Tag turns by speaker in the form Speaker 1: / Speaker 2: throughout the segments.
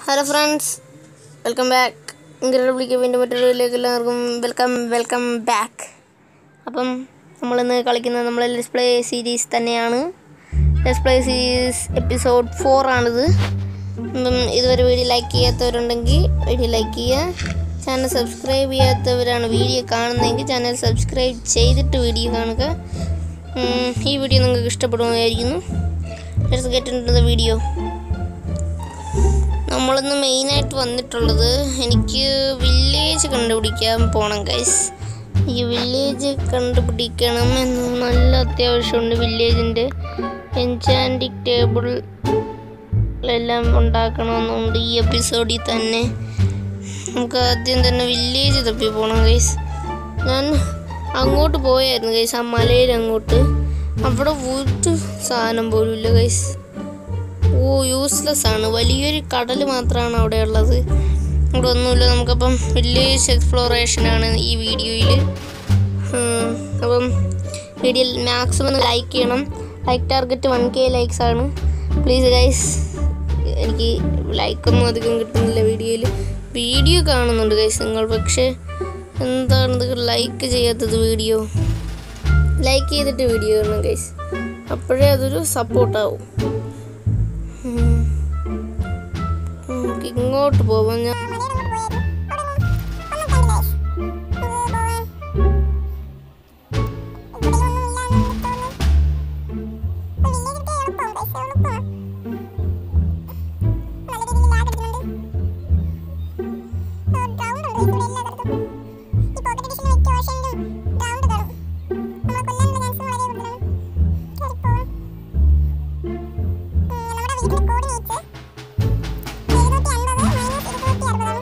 Speaker 1: Hello friends welcome back ഇൻക്രെഡിബിളിക്ക് വീണ്ടും മറ്റൊരു വീഡിയോയിലേക്ക് എല്ലാവർക്കും വെൽക്കം വെൽക്കം ബാക്ക് അപ്പം നമ്മളിന്ന് കളിക്കുന്നത് നമ്മളെ ലെസ് പ്ലേ സീരീസ് തന്നെയാണ് let's play series episode four ആണിത് അപ്പം ഇതുവരെ വീഡിയോ ലൈക്ക് ചെയ്യാത്തവരുണ്ടെങ്കിൽ വീഡിയോ ലൈക്ക് ചെയ്യുക ചാനൽ സബ്സ്ക്രൈബ് ചെയ്യാത്തവരാണ് വീഡിയോ കാണുന്നതെങ്കിൽ ചാനൽ സബ്സ്ക്രൈബ് ചെയ്തിട്ട് വീഡിയോ കാണുക ഉം, ഈ വീഡിയോ നിങ്ങൾക്ക് ഇഷ്ടപ്പെടുന്നതായിരിക്കുന്നു let's get in the video നമ്മളിന്ന് മെയിനായിട്ട് വന്നിട്ടുള്ളത് എനിക്ക് വില്ലേജ് കണ്ടുപിടിക്കാൻ പോകണം ഗൈസ് ഈ വില്ലേജ് കണ്ടുപിടിക്കണം എന്ന് നല്ല അത്യാവശ്യമുണ്ട് വില്ലേജിൻ്റെ എൻചാൻറ്റിക് ടേബിൾ എല്ലാം ഉണ്ടാക്കണമെന്നുണ്ട് ഈ എപ്പിസോഡിൽ തന്നെ നമുക്ക് ആദ്യം തന്നെ വില്ലേജ് തപ്പി പോകണം ഗൈസ് ഞാൻ അങ്ങോട്ട് പോയായിരുന്നു ഗൈസ് ആ മലയിൽ അങ്ങോട്ട് അവിടെ ഒരു സാധനം പോലും ഇല്ല ഗൈസ് ഓ യൂസ്ലെസ് ആണ് വലിയൊരു കടൽ മാത്രമാണ് അവിടെ ഉള്ളത് ഇവിടെ ഒന്നുമില്ല നമുക്കപ്പം വില്ലേജ് എക്സ്പ്ലോറേഷൻ ആണ് ഈ വീഡിയോയിൽ അപ്പം വീഡിയോ മാക്സിമം ലൈക്ക് ചെയ്യണം like target one K likes ആണ് പ്ലീസ് ഗൈസ് എനിക്ക് ലൈക്കൊന്നും അധികം കിട്ടുന്നില്ല വീഡിയോയിൽ വീഡിയോ കാണുന്നുണ്ട് ഗൈസ് നിങ്ങൾ പക്ഷേ എന്താണ് ലൈക്ക് ചെയ്യാത്തത് വീഡിയോ ലൈക്ക് ചെയ്തിട്ട് വീഡിയോ കാണണം ഗൈസ് അപ്പോഴേ അതൊരു സപ്പോർട്ടാവും നമുക്ക് ഇങ്ങോട്ട് പോവാം ഞാൻ
Speaker 2: കോർഡിനേറ്റ്സ് എഴുന്നൂറ്റി അൻപത് മൈനസ് ഇരുന്നൂറ്റി അറുപതാണ്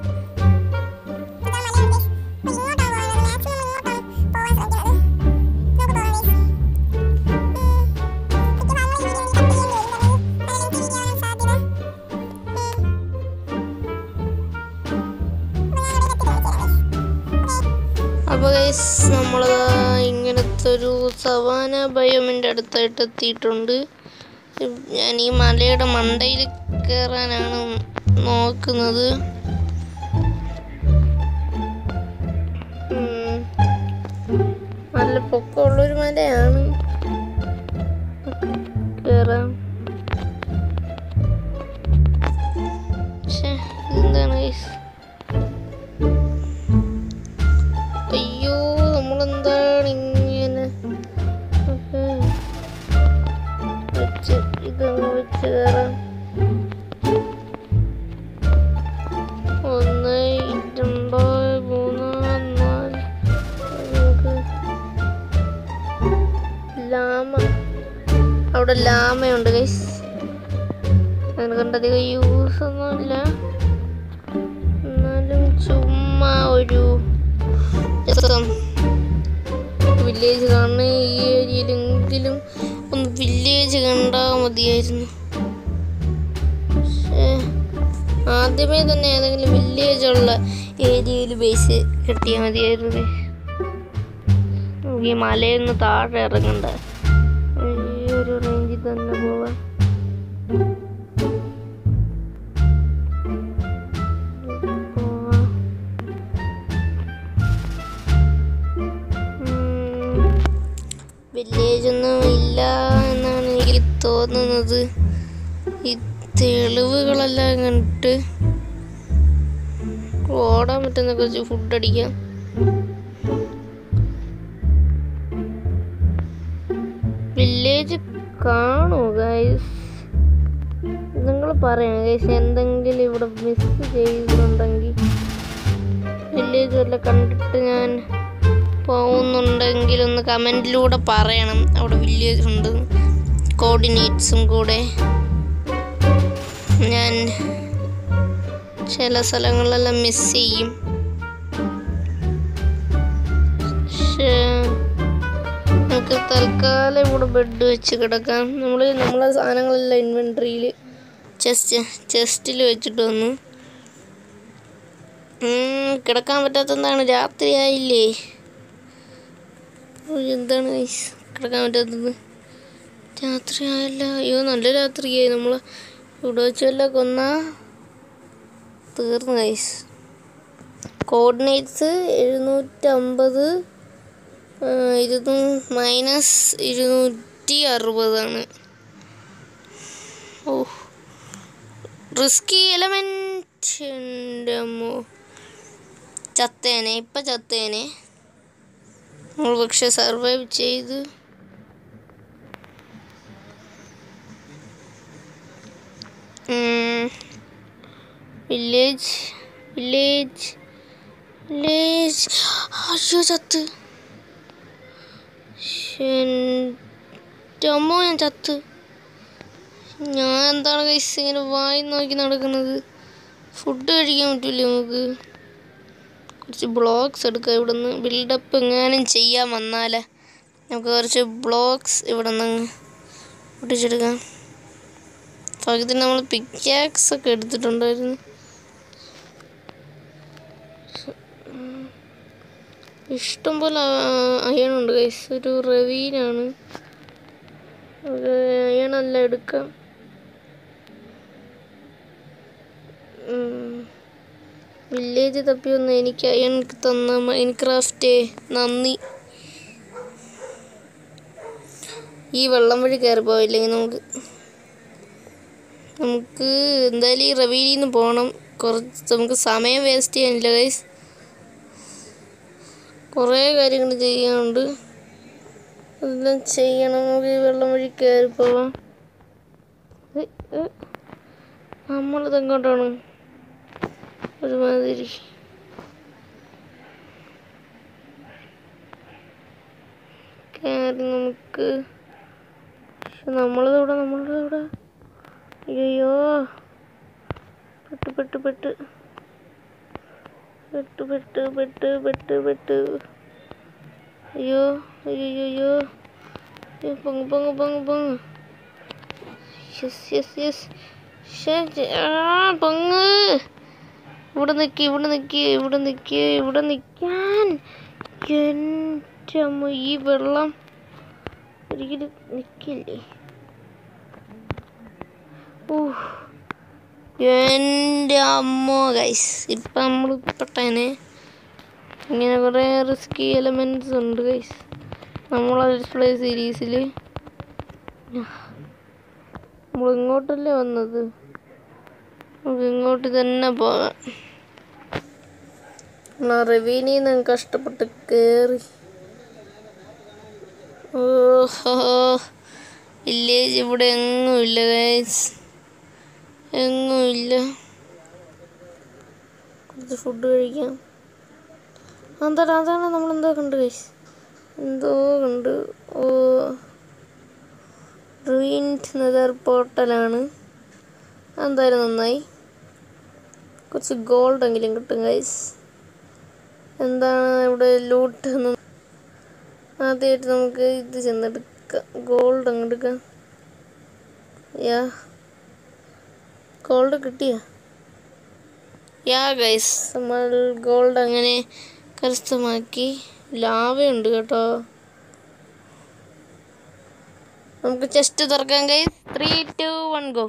Speaker 2: ഇതാ മലയാളം ഗൈസ് അപ്പൊ ഇങ്ങോട്ടാണ് പോകുന്നത് മാക്സിമം ഇങ്ങോട്ടാണ് പോവാൻ ശ്രമിക്കുന്നത് നമുക്ക് പോകാം ഗൈസ് മിക്കവാറും ഈ വീഡിയോ എനിക്ക് കട്ട് ചെയ്യേണ്ടി വരും കാരണം അത് ലെങ്തി വീഡിയോ ആവാൻ സാധ്യത അപ്പോൾ ഞാൻ ഇവിടെ എത്തി കാണിച്ചു തരാം ഗൈസ്
Speaker 1: അപ്പോൾ ഗൈസ് നമ്മൾ ഇങ്ങനത്തെ ഒരു സവാന ബയോമിൻ്റെ അടുത്തായിട്ട് എത്തിയിട്ടുണ്ട് ഞാൻ ഈ മലയുടെ മണ്ടയിൽ കയറാനാണ് നോക്കുന്നത് ഉം. നല്ല പൊക്കമുള്ളൊരു മലയാണ് കയറാം പക്ഷേ ഇതെന്താണ് ഗൈസ് അയ്യോ നമ്മളെന്താണ് ഇങ്ങനെ ഒക്കെ വെച്ച് ഇതങ്ങ് വെച്ച് കയറാം ഒന്ന് രണ്ട് മൂന്ന് നാല് അഞ്ച് ലാമ അവിടെ ലാമയുണ്ട് ഗൈസ് അതിനെ കണ്ടധികം യൂസ് ഒന്നുമില്ല എന്നാലും ചുമ്മാ ഒരു രസം വില്ലേജ് കാണുന്ന ഈ ഏരിയയിലെങ്കിലും ഒന്ന് വില്ലേജ് കണ്ടാൽ മതിയായിരുന്നു പക്ഷേ ആദ്യമേ തന്നെ ഏതെങ്കിലും വില്ലേജ് ഉള്ള ഏരിയയിൽ ബേസ് കെട്ടിയാൽ മതിയായിരുന്നു നമുക്ക് ഈ മലയിൽ നിന്ന് താഴെ ഇറങ്ങണ്ട ഈ ഒരു റേഞ്ചിൽ തന്നെ പോവാം പോവാം വില്ലേജ് ഒന്നും ഇല്ല എന്നാണ് എനിക്ക് തോന്നുന്നത് ഈ തെളിവുകളെല്ലാം കണ്ടിട്ട് ഓടാൻ പറ്റുന്ന കുറച്ച് ഫുഡ് അടിക്കാം വില്ലേജ് കാണൂ ഗൈസ് നിങ്ങൾ പറയണം ഗൈസ് എന്തെങ്കിലും ഇവിടെ മിസ് ചെയ്യുന്നുണ്ടെങ്കിൽ വില്ലേജ് വല്ല കണ്ടിട്ട് ഞാൻ പോകുന്നുണ്ടെങ്കിൽ ഒന്ന് കമൻറ്റിലൂടെ പറയണം അവിടെ വില്ലേജ് ഉണ്ട് കോർഡിനേറ്റ്സും കൂടെ ഞാൻ ചില സ്ഥലങ്ങളിലെല്ലാം മിസ് ചെയ്യും പക്ഷേ നമുക്ക് തൽക്കാലം ഇവിടെ ബെഡ് വെച്ച് കിടക്കാം നമ്മൾ നമ്മളെ സാധനങ്ങളെല്ലാം ഇൻവെൻട്രിയിൽ ചെസ്റ്റ് ചെസ്റ്റിൽ വെച്ചിട്ട് വന്നു ഉം, കിടക്കാൻ പറ്റാത്തതാണ് രാത്രിയായില്ലേ ഓ, എന്താണ് guys കിടക്കാൻ പറ്റാത്തത് രാത്രി ആയല്ല അയ്യോ നല്ല രാത്രിയായി നമ്മൾ ഇവിടെ വെച്ചല്ല കൊന്ന തീർന്നു ഗൈസ് കോർഡിനേറ്റ്സ് എഴുന്നൂറ്റമ്പത് ഇരുന്നൂ മൈനസ് ഇരുന്നൂറ്റി അറുപതാണ് ഓ റിസ്കി എലമെൻറ്റ് എൻ്റെ അമ്മോ ചത്തേനെ ഇപ്പം ചത്തേനെ നമ്മൾ പക്ഷെ സർവൈവ് ചെയ്ത് വില്ലേജ് വില്ലേജ് വില്ലേജ് അയ്യോ ചത്ത് എൻ്റെ അമ്മോ ഞാൻ ചത്ത് ഞാൻ എന്താണ് കൈസ് ഇങ്ങനെ വായി നോക്കി നടക്കുന്നത് ഫുഡ് കഴിക്കാൻ പറ്റില്ല നമുക്ക് കുറച്ച് ബ്ലോഗ്സ് എടുക്കാം ഇവിടെ നിന്ന് ബിൽഡപ്പ് എങ്ങാനും ചെയ്യാൻ വന്നാലേ നമുക്ക് കുറച്ച് ബ്ലോഗ്സ് ഇവിടെ നിന്ന് പൊട്ടിച്ചെടുക്കാം പകുതി നമ്മൾ പിക്കാക്സ് ഒക്കെ എടുത്തിട്ടുണ്ടായിരുന്നു ഇഷ്ടംപോലെ അയണുണ്ട് കൈസ് ഒരു റവീനാണ് അയണല്ല എടുക്കാം വില്ലേജ് തപ്പി വന്ന് എനിക്ക് അയൺ തന്ന മൈൻക്രാഫ്റ്റേ നന്ദി ഈ വെള്ളം വഴി കയറി പോയില്ലെങ്കിൽ നമുക്ക് നമുക്ക് എന്തായാലും ഈ റവീനിൽ നിന്ന് പോകണം കുറച്ച് നമുക്ക് സമയം വേസ്റ്റ് ചെയ്യാനില്ല ഗൈസ് കുറേ കാര്യങ്ങൾ ചെയ്യാനുണ്ട് അതെല്ലാം ചെയ്യണം നമുക്ക് ഈ വെള്ളം വഴി കയറി പോവാം ഏയ്, ഏയ്. നമ്മളിത് എങ്ങോട്ടാണ് ഒരുമാതിരി കയറി നമുക്ക് പക്ഷെ നമ്മളിത് ഇവിടെ നമ്മളിത് ഇവിടെ അയ്യോ പെട്ട് പെട്ട് പെട്ട് പെട്ട് പെട്ട് പെട്ട് പെട്ട് പെട്ട് അയ്യോ അയ്യോ അയ്യോ അയ്യോ പൊങ്ങ് പൊങ്ങ് പൊങ്ങ് പൊങ്ങ് യെസ് യെസ് യെസ് ആ പൊങ്ങ് ഇവിടെ നിൽക്കി ഇവിടെ നിൽക്കി ഇവിടെ നിൽക്കി ഇവിടെ നിൽക്കാൻ എൻ്റെ അമ്മ ഈ വെള്ളം ഒരിക്കലും നിൽക്കില്ലേ ഊഹ് എൻ്റെ അമ്മോ ഗൈസ് ഇപ്പം നമ്മൾ പെട്ടേനെ ഇങ്ങനെ കുറേ റിസ്കി എലമെൻറ്റ്സ് ഉണ്ട് ഗൈസ് നമ്മളെ ഡിസ്പ്ലേ സീരീസിൽ നമ്മൾ ഇങ്ങോട്ടല്ലേ വന്നത് നമുക്ക് ഇങ്ങോട്ട് തന്നെ പോകാം റവീനിൽ നിന്ന് കഷ്ടപ്പെട്ട് കയറി ഓഹോ വില്ലേജ് ഇവിടെ എങ്ങുമില്ല ഗൈസ് എങ്ങുമില്ല കുറച്ച് ഫുഡ് കഴിക്കാം എന്താണ് അതാണ് നമ്മളെന്തോ കണ്ട് ഗൈസ് എന്തോ കണ്ട് ഓ റീൻഡ് നെതർ പോർട്ടലാണ് എന്തായാലും നന്നായി കുറച്ച് ഗോൾഡ് എങ്കിലും കിട്ടും ഗൈസ് എന്താണ് ഇവിടെ ലൂട്ട് എന്ന് ആദ്യമായിട്ട് നമുക്ക് ഇത് ചെന്നെടുക്കാം ഗോൾഡ് അങ്ങ് എടുക്കാം യാ ഗോൾഡ് കിട്ടിയ യാ ഗൈസ് നമ്മൾ ഗോൾഡ് അങ്ങനെ കരസ്ഥമാക്കി ലാവയുണ്ട് കേട്ടോ നമുക്ക് ചെസ്റ്റ് തുറക്കാം guys three two one go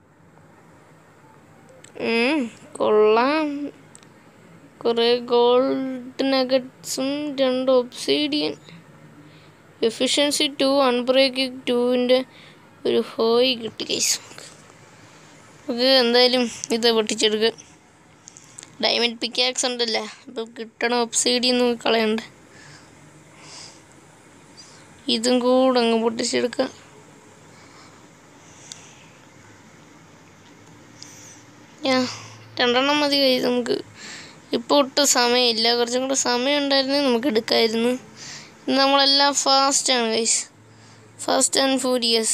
Speaker 1: കൊള്ളാം കുറേ ഗോൾഡ് നഗറ്റ്സും രണ്ട് ഒബ്സീഡിയൻ എഫിഷ്യൻസി ടു അൺബ്രേക്കിംഗ് ടുവിൻ്റെ ഒരു ഹോയ് കിട്ടി ഗൈസ് നമുക്ക് എന്തായാലും ഇത് പൊട്ടിച്ചെടുക്കുക ഡയമണ്ട് പിക്കാക്സ് ഉണ്ടല്ലേ അപ്പം കിട്ടണ ഒബ്സീഡിയൻ നോക്കി കളയണ്ട ഇതും കൂടെ അങ്ങ് പൊട്ടിച്ചെടുക്കാം യാ രണ്ടെണ്ണം മതി കൈ നമുക്ക് ഇപ്പോൾ ഒട്ടും സമയമില്ല കുറച്ചും കൂടെ സമയം ഉണ്ടായിരുന്നെങ്കിൽ നമുക്ക് എടുക്കാമായിരുന്നു ഇന്ന് നമ്മളെല്ലാം ഫാസ്റ്റാണ് ഗൈസ് ഫാസ്റ്റ് ആൻഡ് ഫ്യൂരിയസ്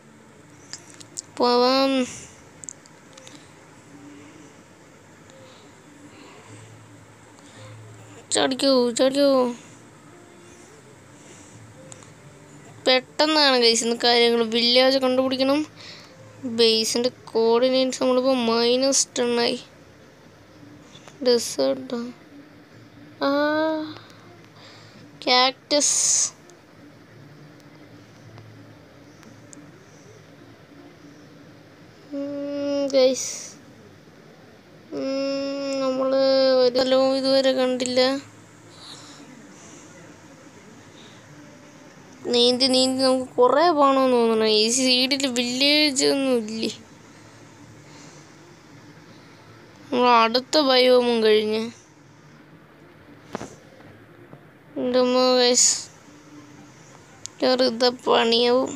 Speaker 1: പോവാം ചടിക്കോ ചടിക്കോ പെട്ടെന്നാണ് ഗൈസ് ഇന്ന് കാര്യങ്ങൾ വില്ലേജ് കണ്ടുപിടിക്കണം ബേസിൻ്റെ കോർഡിനേറ്റ്സ് നമ്മളിപ്പോൾ മൈനസ് ടെണ്ണായി ഡെസേർട്ടാ ആ ക്യാക്ടസ് ഗൈസ് ഹലോ ഇതുവരെ കണ്ടില്ല നീന്തി നീന്തി നമുക്ക് കുറേ പോകണമെന്ന് തോന്നണം ഈ സൈഡിൽ വില്ലേജ് ഒന്നും ഇല്ലേ നമ്മൾ അടുത്ത ബയോമും കഴിഞ്ഞ് എൻ്റെ വയസ്സ് ചെറുത പണിയാവും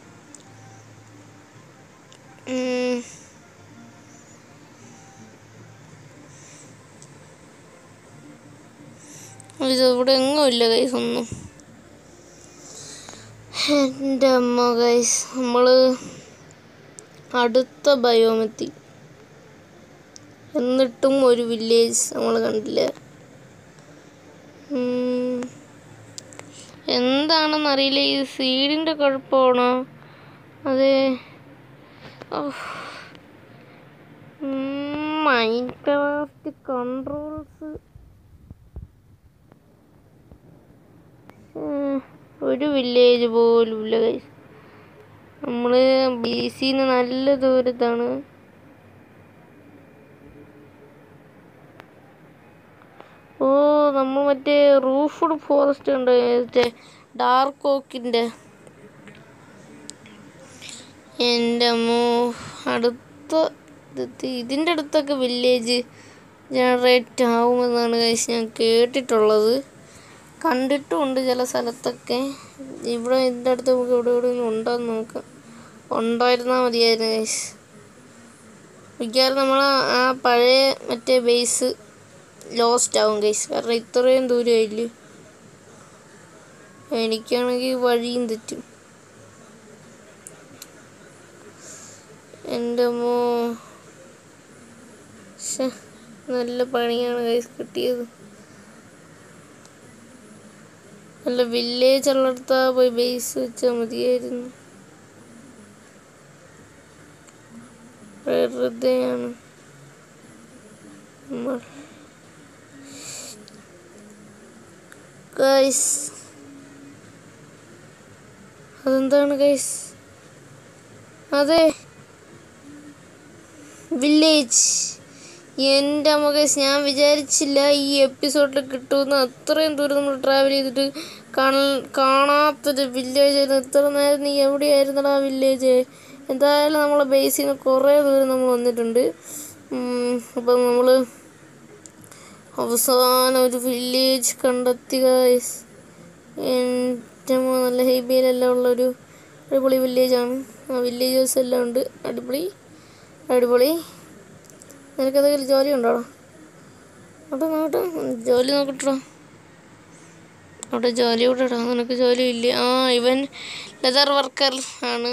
Speaker 1: ഉം. ഇത് ഇവിടെ എങ്ങും ഇല്ല കൈസ് ഒന്നും എൻ്റെ അമ്മ കൈസ് നമ്മള് അടുത്ത ബയോമെത്തി എന്നിട്ടും ഒരു വില്ലേജ് നമ്മൾ കണ്ടില്ല ഉം. എന്താണെന്ന് അറിയില്ല ഈ സീഡിൻ്റെ കുഴപ്പമാണോ അതെ മൈൻക്രാഫ്റ്റ് കൺട്രോൾസ് ഒരു വില്ലേജ് പോലും ഇല്ല guys. നമ്മള് ബി സിന്ന് നല്ല ദൂരത്താണ് ഓ നമ്മൾ മറ്റേ റൂഫ്ഡ് ഫോറസ്റ്റ് ഉണ്ട് മറ്റേ ഡാർക്ക് ഓക്കിൻ്റെ എൻ്റെ അമ്മോ അടുത്ത ഇത് ഇതിൻ്റെ അടുത്തൊക്കെ വില്ലേജ് ജനറേറ്റ് ആവുമെന്നാണ് കഴിച്ച് ഞാൻ കേട്ടിട്ടുള്ളത് കണ്ടിട്ടുമുണ്ട് ചില സ്ഥലത്തൊക്കെ ഇവിടെ ഇതിൻ്റെ അടുത്ത് നമുക്ക് ഇവിടെ ഇവിടെ ഒന്നും ഉണ്ടോയെന്ന് നോക്കാം ഉണ്ടായിരുന്നാൽ മതിയായിരുന്നു കഴിച്ച് മിക്കവാറും നമ്മൾ ആ പഴയ മറ്റേ ബേസ് ലോസ്റ്റ് ആവും ഗൈസ് കാരണം ഇത്രയും ദൂരമായില്ലേ എനിക്കാണെങ്കിൽ വഴിയും തെറ്റും എൻ്റെ മോ ശ്ശെ, നല്ല പണിയാണ് ഗൈസ് കിട്ടിയത് നല്ല വില്ലേജ് ഉള്ളിടത്താ പോയി ബേസ് വെച്ചാൽ മതിയായിരുന്നു വെറുതെയാണ് നമ്മൾ ഗൈസ് അതെന്താണ് ഗൈസ് അതെ വില്ലേജ് എൻ്റെ അമ്മ ഗൈസ് ഞാൻ വിചാരിച്ചില്ല ഈ എപ്പിസോഡിൽ കിട്ടുമെന്ന് അത്രയും ദൂരം നമ്മൾ ട്രാവൽ ചെയ്തിട്ട് കാണ കാണാത്തൊരു വില്ലേജ് ആയിരുന്നു ഇത്ര നേരം നീ എവിടെയായിരുന്നടാ വില്ലേജ് എന്തായാലും നമ്മളെ ബേസിൽ നിന്ന് കുറേ ദൂരം നമ്മൾ വന്നിട്ടുണ്ട് ഉം, അപ്പം നമ്മൾ അവസാനം ഒരു വില്ലേജ് കണ്ടെത്തി ഗൈസ് എൻ്റെ അമ്മ നല്ല ഹെബിയിലെല്ലാം ഉള്ളൊരു അടിപൊളി വില്ലേജാണ് ആ വില്ലേജേഴ്സ് എല്ലാം ഉണ്ട് അടിപൊളി അടിപൊളി നിനക്കതെങ്കിലും ജോലി ഉണ്ടോടാ അവിടെ നോട്ടെ ജോലി നോക്കട്ടോ അവിടെ ജോലി ഇവിടെ ഇടാം നിനക്ക് ജോലി ഇല്ല ആ ഇവൻ ലെതർ വർക്കർ ആണ്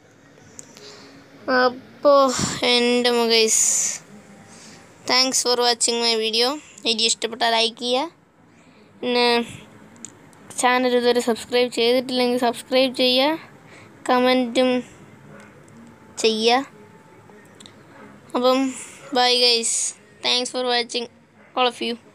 Speaker 1: അപ്പോൾ എൻ്റെ മകൈസ് thanks for watching my video video ഇഷ്ടപ്പെട്ടാൽ ലൈക്ക് ചെയ്യുക പിന്നെ ചാനൽ ഇതുവരെ സബ്സ്ക്രൈബ് ചെയ്തിട്ടില്ലെങ്കിൽ സബ്സ്ക്രൈബ് ചെയ്യുക കമൻറ്റും ചെയ്യുക അപ്പം bye guys thanks for watching all of U